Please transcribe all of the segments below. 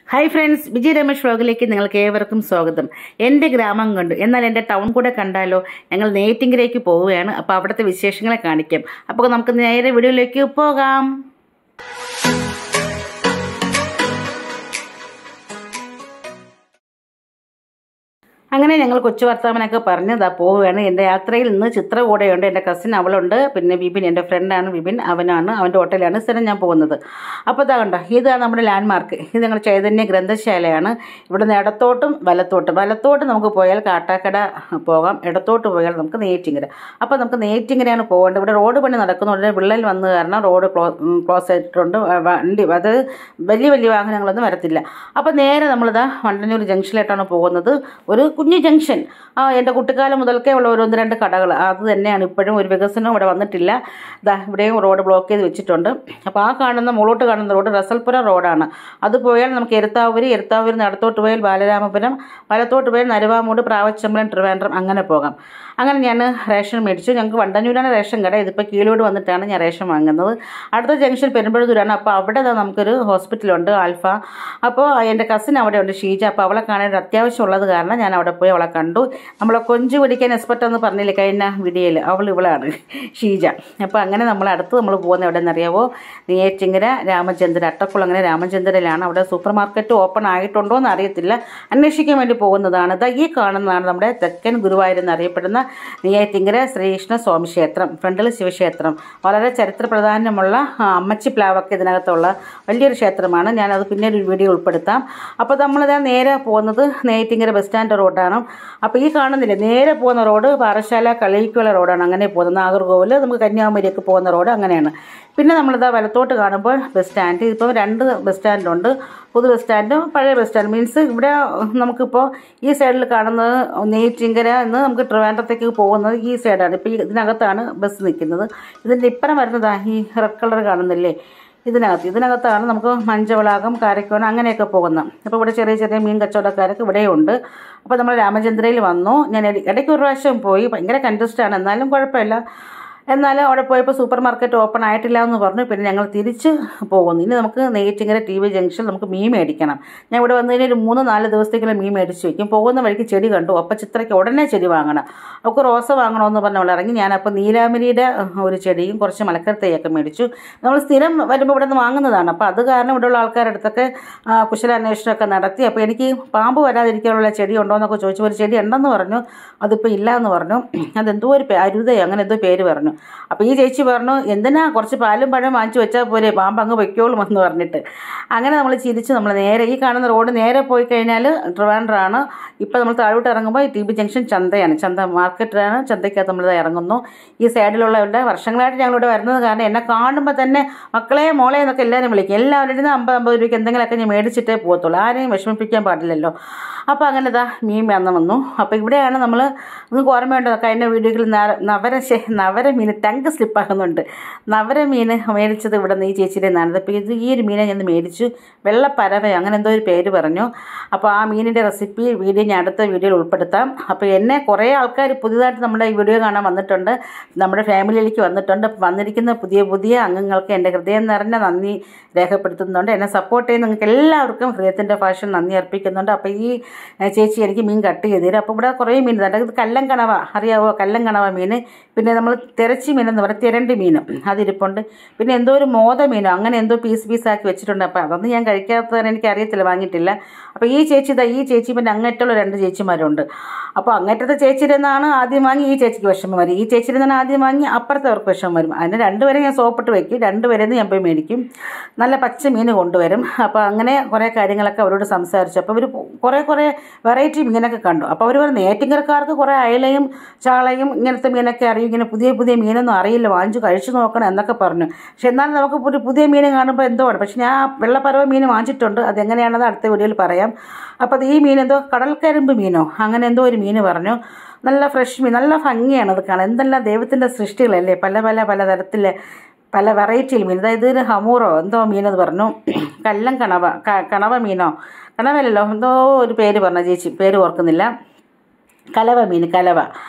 hi friends Vijay Ramesh വ്ലോഗിലേക്ക് നിങ്ങൾക്ക് ഏവർക്കും സ്വാഗതം എൻ്റെ ഗ്രാമം കണ്ടു എന്നാൽ എൻ്റെ ടൗൺ കൂടെ കണ്ടാലോ ഞങ്ങൾ നെയ്റ്റിങ്കിലേക്ക് പോവുകയാണ് അപ്പോൾ അവിടുത്തെ വിശേഷങ്ങളെ കാണിക്കാം അപ്പോൾ നമുക്ക് നേരെ വീഡിയോയിലേക്ക് പോകാം അങ്ങനെ ഞങ്ങൾ കൊച്ചു വർത്തമാനമൊക്കെ പറഞ്ഞ് ഇതാ പോവുകയാണ് എൻ്റെ യാത്രയിൽ ഇന്ന് ചിത്ര കൂടെയുണ്ട് എൻ്റെ കസിൻ അവളുണ്ട് പിന്നെ ബിബിൻ എൻ്റെ ഫ്രണ്ടാണ് ബിബിൻ അവനാണ് അവൻ്റെ ഹോട്ടലാണ് സ്ഥിരം ഞാൻ പോകുന്നത് അപ്പോൾ ഇതാ കണ്ടോ ഇതാണ് നമ്മുടെ ലാൻഡ് മാർക്ക് ഇത് ഞങ്ങൾ ചൈതന്യ ഗ്രന്ഥശാലയാണ് ഇവിടുന്ന് ഇടത്തോട്ടും വലത്തോട്ടും വലത്തോട്ട് നമുക്ക് പോയാൽ കാട്ടാക്കട പോകാം ഇടത്തോട്ട് പോയാൽ നമുക്ക് നെയ്റ്റിങ്ങര അപ്പോൾ നമുക്ക് നെയ്റ്റിങ്ങരയാണ് പോകേണ്ടത് ഇവിടെ റോഡ് പണി നടക്കുന്നുണ്ട് വിള്ളൽ വന്നു കാരണം റോഡ് ക്ലോ ക്ലോസ് ആയിട്ടുണ്ട് വ- വണ്ടി അത് വലിയ വലിയ വാഹനങ്ങളൊന്നും വരത്തില്ല അപ്പോൾ നേരെ നമ്മളിതാ വണ്ടന്നൂർ ജംഗ്ഷനിലായിട്ടാണ് പോകുന്നത് ഒരു കുഞ്ഞു ജംഗ്ഷൻ ആ എൻ്റെ കുട്ടിക്കാലം മുതൽക്കേ ഉള്ള ഒരു ഒന്ന് രണ്ട് കടകൾ അത് തന്നെയാണ് ഇപ്പോഴും ഒരു വികസനവും ഇവിടെ വന്നിട്ടില്ല ദാ ഇവിടെയും റോഡ് ബ്ലോക്ക് ചെയ്ത് വെച്ചിട്ടുണ്ട് അപ്പോൾ ആ കാണുന്ന മുകളോട്ട് കാണുന്ന റോഡ് റസൽപുരം റോഡാണ് അത് പോയാൽ നമുക്ക് എരുത്താവൂര് എരുത്താവൂരിൽ നിന്ന് അടുത്തോട്ട് പോയാൽ ബാലരാമപുരം വലത്തോട്ട് പോയാൽ നരുവാമൂട് പ്രാവച്ചമ്പലം ട്രിവാൻഡ്രം അങ്ങനെ പോകാം അങ്ങനെ ഞാൻ റേഷൻ മേടിച്ചു ഞങ്ങൾക്ക് വണ്ടന്നൂരാണ് റേഷൻ കട ഇതിപ്പോൾ കീഴോട് വന്നിട്ടാണ് ഞാൻ റേഷൻ വാങ്ങുന്നത് അടുത്ത ജംഗ്ഷൻ പെരുമ്പഴൂരാണ് അപ്പോൾ അവിടെ ദാ നമുക്കൊരു ഹോസ്പിറ്റലുണ്ട് ആൽഫ അപ്പോൾ എൻ്റെ കസിൻ അവിടെ ഉണ്ട് ഷീജ അപ്പോൾ അവളെ കാണാൻ ഒരു അത്യാവശ്യം ഉള്ളത് കാരണം ഞാൻ അവിടെ പോയി അവളെ കണ്ടു നമ്മളെ കൊഞ്ചു പിടിക്കാൻ എക്സ്പെർട്ട് എന്ന് പറഞ്ഞില്ലേ കഴിഞ്ഞ വീഡിയോയിൽ അവൾ ഇവളാണ് ഷീജ അപ്പോൾ അങ്ങനെ നമ്മൾ അടുത്ത് നമ്മൾ പോകുന്നത് എവിടെ നിന്നറിയാവോ നെയ്യാറ്റിങ്കര രാമചന്ദ്ര അട്ടക്കുളങ്ങര രാമചന്ദ്രയിലാണ് അവിടെ സൂപ്പർ മാർക്കറ്റ് ഓപ്പൺ ആയിട്ടുണ്ടോ എന്ന് അറിയത്തില്ല അന്വേഷിക്കാൻ വേണ്ടി പോകുന്നതാണ് ഇതാ ഈ കാണുന്നതാണ് നമ്മുടെ തെക്കൻ ഗുരുവായൂർ എന്നറിയപ്പെടുന്ന നെയ്യാറ്റിങ്കര ശ്രീകൃഷ്ണ സ്വാമി ക്ഷേത്രം ഫ്രണ്ടിൽ ശിവക്ഷേത്രം വളരെ ചരിത്ര പ്രാധാന്യമുള്ള ആ, അമ്മച്ചി പ്ലാവൊക്കെ ഇതിനകത്തുള്ള വലിയൊരു ക്ഷേത്രമാണ് ഞാനത് പിന്നെ ഒരു വീഡിയോ ഉൾപ്പെടുത്താം അപ്പോൾ നമ്മളിതാ നേരെ പോകുന്നത് നെയ്യാറ്റിങ്കര ബസ് സ്റ്റാൻഡ് റോഡാണ് അപ്പോൾ ഈ കാണുന്നില്ലേ നേരെ പോകുന്ന റോഡ് പാറശാല കളിയിക്കുള്ള റോഡാണ് അങ്ങനെ പോകുന്നത് നാഗർകോവിൽ നമുക്ക് കന്യാകുമാരിയൊക്കെ പോകുന്ന റോഡ് അങ്ങനെയാണ് പിന്നെ നമ്മളിതാ വലത്തോട്ട് കാണുമ്പോൾ ബസ് സ്റ്റാൻഡ് ഇപ്പോൾ രണ്ട് ബസ് സ്റ്റാൻഡുണ്ട് പുതു ബസ് സ്റ്റാൻഡും പഴയ ബസ് സ്റ്റാൻഡ് മീൻസ് ഇവിടെ നമുക്കിപ്പോൾ ഈ സൈഡിൽ കാണുന്നത് നെയ്റ്റിങ്കര എന്ന് നമുക്ക് ട്രിവാൻഡ്രത്തേക്ക് പോകുന്നത് ഈ സൈഡാണ് ഇപ്പോൾ ഈ ഇതിനകത്താണ് ബസ് നിൽക്കുന്നത് ഇതിൻ്റെ ഇപ്പുറം വരുന്നതാ ഈ റെഡ് കളർ കാണുന്നില്ലേ ഇതിനകത്ത് ഇതിനകത്താണ് നമുക്ക് മഞ്ചവളാകം കാരക്കോണം അങ്ങനെയൊക്കെ പോകുന്നത് അപ്പോൾ ഇവിടെ ചെറിയ ചെറിയ മീൻ കച്ചവടക്കാരൊക്കെ ഇവിടെയുണ്ട് അപ്പോൾ നമ്മൾ രാമചന്ദ്രയിൽ വന്നു ഞാൻ ഇട- ഇടയ്ക്ക് ഒരു പ്രാവശ്യം പോയി ഭയങ്കര കൺജസ്റ്റാണ് എന്നാലും കുഴപ്പമില്ല എന്നാലും അവിടെ പോയപ്പോൾ സൂപ്പർ മാർക്കറ്റ് ഓപ്പൺ ആയിട്ടില്ല എന്ന് പറഞ്ഞു പിന്നെ ഞങ്ങൾ തിരിച്ച് പോകുന്നു ഇനി നമുക്ക് നെയ്റ്റിങ്ങര ടി വി ജംഗ്ഷൻ നമുക്ക് മീൻ മേടിക്കണം ഞാൻ ഇവിടെ വന്നതിന് ഒരു മൂന്ന് നാല് ദിവസത്തേക്കുള്ള മീൻ മേടിച്ച് വയ്ക്കും പോകുന്ന വഴിക്ക് ചെടി കണ്ടു അപ്പം ചിത്രയ്ക്ക് ഉടനെ ചെടി വാങ്ങണം അവൾക്ക് റോസ വാങ്ങണമെന്ന് പറഞ്ഞ് അവൾ ഇറങ്ങി ഞാനപ്പോൾ നീലാമരിയുടെ ഒരു ചെടിയും കുറച്ച് മലക്കരത്തൈയൊക്കെ മേടിച്ചു നമ്മൾ സ്ഥിരം വരുമ്പോൾ ഇവിടെ നിന്ന് വാങ്ങുന്നതാണ് അപ്പോൾ അത് കാരണം ഇവിടെയുള്ള ആൾക്കാരുടെ അടുത്തൊക്കെ ആ, കുശലാന്വേഷണമൊക്കെ നടത്തി അപ്പോൾ എനിക്ക് പാമ്പ് വരാതിരിക്കാനുള്ള ചെടി ഉണ്ടോ എന്നൊക്കെ ചോദിച്ചു ഒരു ചെടി ഉണ്ടെന്ന് പറഞ്ഞു അതിപ്പോൾ ഇല്ല എന്ന് പറഞ്ഞു അതെന്തോ ഒരു പേ- അരുതയോ അങ്ങനെ എന്തോ പേര് പറഞ്ഞു അപ്പോൾ ഈ ചേച്ചി പറഞ്ഞു എന്തിനാ കുറച്ച് പാലും പഴം വാങ്ങിച്ചു വെച്ചാൽ പോരെ പാമ്പ് അങ്ങ് വയ്ക്കോളും എന്ന് പറഞ്ഞിട്ട് അങ്ങനെ നമ്മൾ ചിരിച്ച് നമ്മൾ നേരെ ഈ കാണുന്ന റോഡ് നേരെ പോയി കഴിഞ്ഞാൽ ട്രിവാൻഡ്രാണ് ഇപ്പോൾ നമ്മൾ താഴോട്ട് ഇറങ്ങുമ്പോൾ ടി ബി ജംഗ്ഷൻ ചന്തയാണ് ചന്ത മാർക്കറ്റിലാണ് ചന്തയ്ക്കകത്ത് നമ്മൾ ഇറങ്ങുന്നു ഈ സൈഡിലുള്ളവരുടെ വർഷങ്ങളായിട്ട് ഞങ്ങളിവിടെ വരുന്നത് കാരണം എന്നെ കാണുമ്പോൾ തന്നെ മക്കളെ മോളെ എന്നൊക്കെ എല്ലാവരും വിളിക്കും എല്ലാവരുടെ നിന്ന് അമ്പത് അമ്പത് രൂപയ്ക്ക് എന്തെങ്കിലുമൊക്കെ ഞാൻ മേടിച്ചിട്ടേ പോകത്തുള്ളൂ ആരെയും വിഷമിപ്പിക്കാൻ പാടില്ലല്ലോ അപ്പോൾ അങ്ങനെ ഇതാ മീൻ വന്ന് വന്നു അപ്പോൾ ഇവിടെയാണ് നമ്മൾ നിങ്ങൾക്ക് ഓർമ്മയുണ്ടോ കഴിഞ്ഞ വീഡിയോയിൽ നര- നവര ശേ നവര മീൻ ടങ്ക് സ്ലിപ്പാകുന്നുണ്ട് നവര മീൻ മേടിച്ചത് ഇവിടെ നിന്ന് ഈ ചേച്ചിയുടെ നിന്നാണ് അപ്പോൾ ഇത് ഈ ഒരു മീനെ ഞാൻ മേടിച്ചു വെള്ളപ്പരവ അങ്ങനെ എന്തോ ഒരു പേര് പറഞ്ഞു അപ്പോൾ ആ മീനിൻ്റെ റെസിപ്പി വീഡിയോ ഞാൻ അടുത്ത വീഡിയോയിൽ ഉൾപ്പെടുത്താം അപ്പോൾ എന്നെ കുറേ ആൾക്കാർ പുതിയതായിട്ട് നമ്മുടെ ഈ വീഡിയോ കാണാൻ വന്നിട്ടുണ്ട് നമ്മുടെ ഫാമിലിയിലേക്ക് വന്നിട്ടുണ്ട് അപ്പോൾ വന്നിരിക്കുന്ന പുതിയ പുതിയ അംഗങ്ങൾക്ക് എൻ്റെ ഹൃദയം നിറഞ്ഞ നന്ദി രേഖപ്പെടുത്തുന്നുണ്ട് എന്നെ സപ്പോർട്ട് ചെയ്യുന്ന നിങ്ങൾക്ക് എല്ലാവർക്കും ഹൃദയത്തിൻ്റെ ഭാഷ നന്ദി അർപ്പിക്കുന്നുണ്ട് അപ്പോൾ ഈ ഏഹ്, ചേച്ചി എനിക്ക് മീൻ കട്ട് ചെയ്ത് തരും അപ്പോൾ ഇവിടെ കുറേ മീൻ ഉണ്ട് ഇത് കല്ലം കണവ അറിയാവോ കല്ലം കണവ മീൻ പിന്നെ നമ്മൾ തിരച്ചി മീൻ എന്ന് പറയുന്നത് തിരണ്ടി മീനും അതിരിപ്പുണ്ട് പിന്നെ എന്തോ ഒരു മോത മീനോ അങ്ങനെ എന്തോ പീസ് പീസാക്കി വെച്ചിട്ടുണ്ട് അപ്പോൾ അതൊന്നും ഞാൻ കഴിക്കാത്തതിന് എനിക്ക് അറിയത്തില്ല വാങ്ങിയിട്ടില്ല അപ്പോൾ ഈ ചേച്ചി ഇതാ ഈ ചേച്ചി പിന്നെ അങ്ങേറ്റുള്ള രണ്ട് ചേച്ചിമാരുണ്ട് അപ്പോൾ അങ്ങേറ്റത്തെ ചേച്ചിരുന്നാണ് ആദ്യം വാങ്ങി ഈ ചേച്ചിക്ക് വിഷമം വരും ഈ ചേച്ചിരുന്നാണ് ആദ്യം വാങ്ങി അപ്പുറത്തെ അവർക്ക് വിഷമം വരും അതിന് രണ്ടുപേരെ ഞാൻ സോപ്പിട്ട് വെക്കും രണ്ടുപേരെ ഞാൻ പോയി മേടിക്കും നല്ല പച്ച മീൻ കൊണ്ടുവരും അപ്പോൾ അങ്ങനെ കുറേ കാര്യങ്ങളൊക്കെ അവരോട് സംസാരിച്ചു അപ്പോൾ അവർ കുറേ കുറേ വെറൈറ്റി മീനൊക്കെ കണ്ടു അപ്പോൾ അവർ പറഞ്ഞു നേറ്റിങ്കരക്കാർക്ക് കുറേ അയലയും ചാളയും ഇങ്ങനത്തെ മീനൊക്കെ അറിയും ഇങ്ങനെ പുതിയ പുതിയ മീനൊന്നും അറിയില്ല വാങ്ങിച്ചു കഴിച്ചു നോക്കണം എന്നൊക്കെ പറഞ്ഞു പക്ഷെ എന്നാലും നമുക്ക് ഒരു പുതിയ മീൻ കാണുമ്പോൾ എന്തോ ആണ് പക്ഷെ ഞാൻ വെള്ളപ്പരവ മീൻ വാങ്ങിച്ചിട്ടുണ്ട് അതെങ്ങനെയാണെന്ന് അടുത്ത വീഡിയോയിൽ പറയാം അപ്പോൾ അത് ഈ മീൻ എന്തോ കടൽക്കരിമ്പ് മീനോ അങ്ങനെ എന്തോ ഒരു മീൻ പറഞ്ഞു നല്ല ഫ്രഷ് മീൻ നല്ല ഭംഗിയാണ് അത് കാണാൻ എന്തെല്ലാം ദൈവത്തിൻ്റെ സൃഷ്ടികളല്ലേ പല പല പല തരത്തിലെ പല വെറൈറ്റിയിൽ മീൻ അതായത് ഒരു ഹമൂറോ എന്തോ മീനെന്ന് പറഞ്ഞു കല്ലം കണവ ക- കണവ മീനോ കണവല്ലല്ലോ എന്തോ ഒരു പേര് പറഞ്ഞു ചേച്ചി പേര് ഓർക്കുന്നില്ല കലവ മീൻ കലവ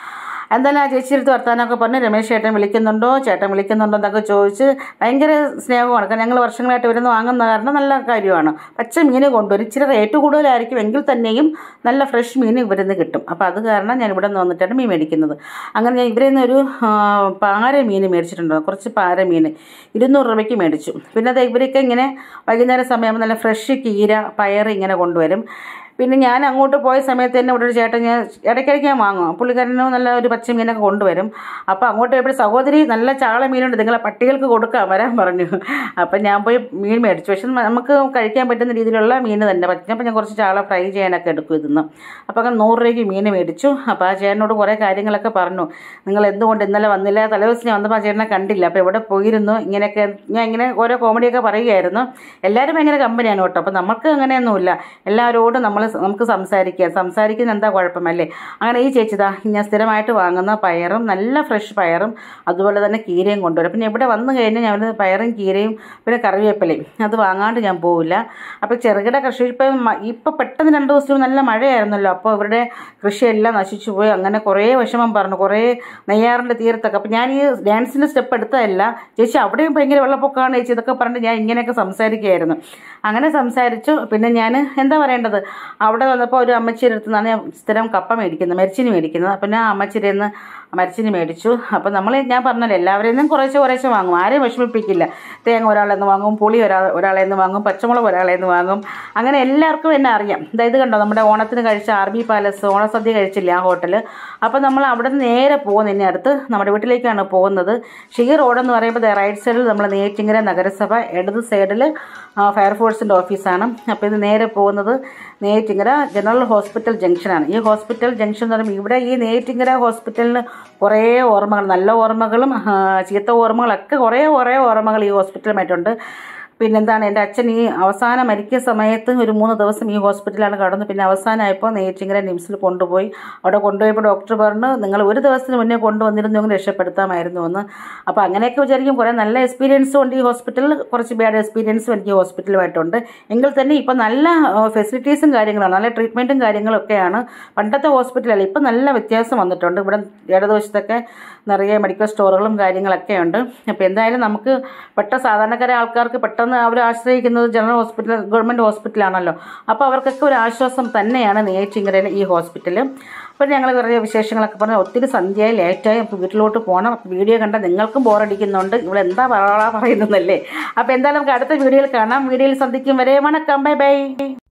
എന്തായാലും ആ ചേച്ചി അടുത്ത് വർത്താനമൊക്കെ പറഞ്ഞ് രമേശ് ചേട്ടൻ വിളിക്കുന്നുണ്ടോ ചേട്ടൻ വിളിക്കുന്നുണ്ടോ എന്നൊക്കെ ചോദിച്ച് ഭയങ്കര സ്നേഹമാണ് കാരണം ഞങ്ങൾ വർഷങ്ങളായിട്ട് ഇവരുന്ന് വാങ്ങുന്ന കാരണം നല്ല കാര്യമാണ് പച്ച മീൻ കൊണ്ടുവരും ഇച്ചിരി റേറ്റ് കൂടുതലായിരിക്കും എങ്കിൽ തന്നെയും നല്ല ഫ്രഷ് മീൻ ഇവരിൽ നിന്ന് കിട്ടും അപ്പോൾ അത് കാരണം ഞാൻ ഇവിടെ നിന്ന് വന്നിട്ടാണ് മീൻ മേടിക്കുന്നത് അങ്ങനെ ഞാൻ ഇവരിൽ നിന്ന് ഒരു ആ, പാര മീൻ മേടിച്ചിട്ടുണ്ട് കുറച്ച് പാര മീൻ ഇരുന്നൂറ് രൂപയ്ക്ക് മേടിച്ചു പിന്നെ അത് ഇവരൊക്കെ ഇങ്ങനെ വൈകുന്നേരം സമയമാകുമ്പോൾ നല്ല ഫ്രഷ് കീര പയർ ഇങ്ങനെ കൊണ്ടുവരും പിന്നെ ഞാൻ അങ്ങോട്ട് പോയ സമയത്ത് തന്നെ ഇവിടെ ഒരു ചേട്ടൻ ഞാൻ ഇടയ്ക്കിടയ്ക്ക് ഞാൻ വാങ്ങും പുള്ളിക്കാരന് നല്ല ഒരു പച്ച മീനൊക്കെ കൊണ്ടുവരും അപ്പോൾ അങ്ങോട്ട് പോയപ്പോൾ സഹോദരി നല്ല ചാള മീനുണ്ട് നിങ്ങളെ പട്ടികൾക്ക് കൊടുക്കാം വരാൻ പറഞ്ഞു അപ്പം ഞാൻ പോയി മീൻ മേടിച്ചു പക്ഷെ നമുക്ക് കഴിക്കാൻ പറ്റുന്ന രീതിയിലുള്ള മീൻ തന്നെ പറ്റും അപ്പം ഞാൻ കുറച്ച് ചാള ഫ്രൈ ചെയ്യാനൊക്കെ എടുക്കും ഇതിന്ന് അപ്പോൾ അങ്ങനെ നൂറ് രൂപയ്ക്ക് മീൻ മേടിച്ചു അപ്പോൾ ആ ചേട്ടനോട് കുറേ കാര്യങ്ങളൊക്കെ പറഞ്ഞു നിങ്ങൾ എന്തുകൊണ്ട് ഇന്നലെ വന്നില്ല തലേദിവസം ഞാൻ വന്നപ്പോൾ ആ ചേട്ടനെ കണ്ടില്ല അപ്പോൾ എവിടെ പോയിരുന്നു ഇങ്ങനെയൊക്കെ ഞാൻ ഇങ്ങനെ ഓരോ കോമഡിയൊക്കെ പറയുകയായിരുന്നു എല്ലാവരും ഭയങ്കര കമ്പനിയാണ് കേട്ടോ അപ്പോൾ നമുക്ക് അങ്ങനെയൊന്നുമില്ല എല്ലാവരോടും നമ്മൾ നമുക്ക് സംസാരിക്കാം സംസാരിക്കുന്ന എന്താ കുഴപ്പമല്ലേ അങ്ങനെ ഈ ചേച്ചിതാ ഞാൻ സ്ഥിരമായിട്ട് വാങ്ങുന്ന പയറും നല്ല ഫ്രഷ് പയറും അതുപോലെ തന്നെ കീരയും കൊണ്ടുവരും പിന്നെ ഇവിടെ വന്നു കഴിഞ്ഞാൽ ഞാൻ പയറും കീരയും പിന്നെ കറിവേപ്പിലയും അത് വാങ്ങാണ്ട് ഞാൻ പോവില്ല അപ്പോൾ ചെറുകിട കൃഷി ഇപ്പം മ- ഇപ്പം പെട്ടെന്ന് രണ്ട് ദിവസം നല്ല മഴയായിരുന്നല്ലോ അപ്പോൾ ഇവരുടെ കൃഷിയെല്ലാം നശിച്ചു പോയി അങ്ങനെ കുറേ വിഷമം പറഞ്ഞു കുറേ നെയ്യാറിൻ്റെ തീരത്തൊക്കെ അപ്പോൾ ഞാൻ ഈ ഡാൻസിൻ്റെ സ്റ്റെപ്പ് എടുത്തതല്ല ചേച്ചി അവിടെയും ഭയങ്കര വെള്ളപ്പൊക്കമാണ് ചേച്ചി ഇതൊക്കെ പറഞ്ഞിട്ട് ഞാൻ ഇങ്ങനെയൊക്കെ സംസാരിക്കുകയായിരുന്നു അങ്ങനെ സംസാരിച്ചു പിന്നെ ഞാൻ എന്താ പറയേണ്ടത് അവിടെ വന്നപ്പോൾ ഒരു അമ്മച്ചിയുടെ അടുത്ത് നിന്നാണ് ഞാൻ സ്ഥിരം കപ്പ മേടിക്കുന്നത് മരിച്ചിനി മേടിക്കുന്നത് അപ്പം ഞാൻ അമ്മച്ചിയുടെ നിന്ന് മരിച്ചിനി മേടിച്ചു അപ്പം നമ്മൾ ഞാൻ പറഞ്ഞല്ലോ എല്ലാവരെയും നിന്നും കുറേശ്ശെ കുറേശ്ശെ വാങ്ങും ആരെയും വിഷമിപ്പിക്കില്ല തേങ്ങ ഒരാളെ നിന്ന് വാങ്ങും പുളി ഒരാൾ ഒരാളെ നിന്ന് വാങ്ങും പച്ചമുളക് ഒരാളെ നിന്ന് വാങ്ങും അങ്ങനെ എല്ലാവർക്കും എന്നെ അറിയാം അതായത് കണ്ടോ നമ്മുടെ ഓണത്തിന് കഴിച്ച ആർ ബി പാലസ് ഓണസദ്യ കഴിച്ചില്ലേ ആ ഹോട്ടൽ അപ്പോൾ നമ്മൾ അവിടെ നിന്ന് നേരെ പോകുന്ന ഇനി അടുത്ത് നമ്മുടെ വീട്ടിലേക്കാണ് പോകുന്നത് ഷീ റോഡെന്ന് പറയുമ്പോൾ ദേ റൈറ്റ് സൈഡിൽ നമ്മൾ നേറ്റിങ്ങര നഗരസഭ ഇടത് സൈഡിൽ ഫയർഫോഴ്സിൻ്റെ ഓഫീസാണ് അപ്പോൾ ഇത് നേരെ പോകുന്നത് നേറ്റിങ്ങര ജനറൽ ഹോസ്പിറ്റൽ ജംഗ്ഷനാണ് ഈ ഹോസ്പിറ്റൽ ജംഗ്ഷൻ എന്ന് പറയുമ്പോൾ ഇവിടെ ഈ നേറ്റിങ്ങര ഹോസ്പിറ്റലിന് കുറേ ഓർമ്മകൾ നല്ല ഓർമ്മകളും ആ, ചീത്ത ഓർമ്മകളൊക്കെ കുറേ കുറേ ഓർമ്മകൾ ഈ ഹോസ്പിറ്റലുമായിട്ടുണ്ട് പിന്നെന്താണ് എൻ്റെ അച്ഛൻ ഈ അവസാനം മരിക്കുന്ന സമയത്ത് ഒരു മൂന്ന് ദിവസം ഈ ഹോസ്പിറ്റലാണ് കടന്നു പിന്നെ അവസാനമായപ്പോൾ നെയ്റ്റിങ്ങര നിംസിൽ കൊണ്ടുപോയി അവിടെ കൊണ്ടുപോയപ്പോൾ ഡോക്ടർ പറഞ്ഞു നിങ്ങൾ ഒരു ദിവസത്തിന് മുന്നേ കൊണ്ടുവന്നിരുന്നെങ്കിൽ രക്ഷപ്പെടുത്താമായിരുന്നു എന്ന് അപ്പോൾ അങ്ങനെയൊക്കെ വിചാരിക്കും കുറേ നല്ല എക്സ്പീരിയൻസും ഉണ്ട് ഈ ഹോസ്പിറ്റലിൽ കുറച്ച് ബാഡ് എക്സ്പീരിയൻസും എനിക്ക് ഈ ഹോസ്പിറ്റലുമായിട്ടുണ്ട് എങ്കിൽ തന്നെ ഇപ്പോൾ നല്ല ഫെസിലിറ്റീസും കാര്യങ്ങളാണ് നല്ല ട്രീറ്റ്മെൻറ്റും കാര്യങ്ങളും ഒക്കെയാണ് പണ്ടത്തെ ഹോസ്പിറ്റലല്ല ഇപ്പം നല്ല വ്യത്യാസം വന്നിട്ടുണ്ട് ഇവിടെ ഇടതുവശത്തൊക്കെ നിറയെ മെഡിക്കൽ സ്റ്റോറുകളും കാര്യങ്ങളൊക്കെ ഉണ്ട് അപ്പോൾ എന്തായാലും നമുക്ക് പെട്ട സാധാരണക്കാരെ ആൾക്കാർക്ക് പെട്ടെന്ന് അവർ ആശ്രയിക്കുന്നത് ജനറൽ ഹോസ്പിറ്റൽ ഗവൺമെൻറ് ഹോസ്പിറ്റലാണല്ലോ അപ്പോൾ അവർക്കൊക്കെ ഒരു ആശ്വാസം തന്നെയാണ് നെയ്ച്ചിങ്ങരയിലെ ഈ ഹോസ്പിറ്റൽ അപ്പോൾ ഞങ്ങൾ കുറേ വിശേഷങ്ങളൊക്കെ പറഞ്ഞ് ഒത്തിരി സന്ധ്യയായി ലേറ്റായി അപ്പോൾ വീട്ടിലോട്ട് പോകണം അപ്പോൾ വീഡിയോ കണ്ടാൽ നിങ്ങൾക്കും ബോറടിക്കുന്നുണ്ട് ഇവിടെ എന്താ പറയാ പറയുന്നതല്ലേ അപ്പോൾ എന്തായാലും നമുക്ക് അടുത്ത വീഡിയോയിൽ കാണാം വീഡിയോയിൽ സന്ധിക്കും വരെ വണക്കം ബൈ ബൈ